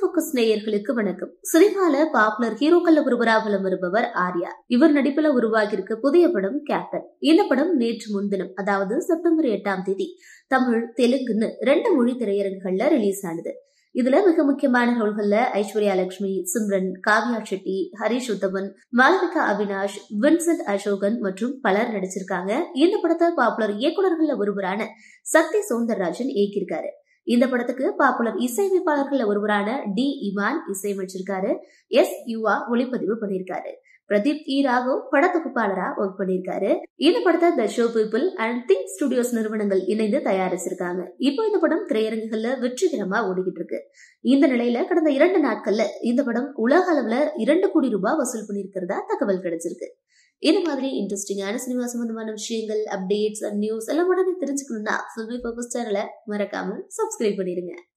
focus நேயர்களுக்கு வணக்கம் சினிமால பாப்புலர் ஹீரோக்கள்ல ஒருவராக வலம் வருபவர் ஆர்யா இவர் நடிப்புல உருவாகியிருக்க புதிய படம் கேப்டன் இந்த படம் நேற்று முன்தினம் அதாவது செப்டம்பர் எட்டாம் தேதி தமிழ் தெலுங்குன்னு ரெண்டு மொழி திரையரங்குகள்ல ரிலீஸ் ஆனது இதுல மிக முக்கியமான ரோல்கள்ல ஐஸ்வர்யா லட்சுமி சிம்ரன் காவ்யா செட்டி ஹரிஷ் உத்தமன் மாலவிகா அவினாஷ் வின்சென்ட் அசோகன் மற்றும் பலர் நடிச்சிருக்காங்க இந்த படத்தை பாப்புலர் இயக்குநர்கள்ல ஒருவரான சக்தி சௌந்தரராஜன் இயக்கியிருக்காரு இந்த படத்துக்கு பாப்புலர் இசையமைப்பாளர்கள்ல ஒருவரான டி இமான் இசையமைச்சிருக்காரு எஸ் யுவா ஒளிப்பதிவு பண்ணியிருக்காரு பிரதீப் இ ராகவ் படத்தொகுப்பாளரா ஒர்க் பண்ணியிருக்காரு இந்த படத்தை the show people and think studios நிறுவனங்கள் இணைந்து தயாரிச்சிருக்காங்க இப்போ இந்த படம் திரையரங்குகள்ல வெற்றிகரமா ஓடிக்கிட்டு இருக்கு இந்த நிலையில கடந்த இரண்டு நாட்கள்ல இந்த படம் உலக அளவுல இரண்டு கோடி ரூபாய் வசூல் பண்ணியிருக்கிறதா தகவல் கிடைச்சிருக்கு இந்த மாதிரி இன்ட்ரெஸ்டிங்கான சினிமா சம்பந்தமான விஷயங்கள் அப்டேட்ஸ் அண்ட் நியூஸ் எல்லாம் உடனே தெரிஞ்சுக்கணும்னா ஃபில்மி பர்பஸ் சேனலை மறக்காம சப்ஸ்கிரைப் பண்ணிருங்க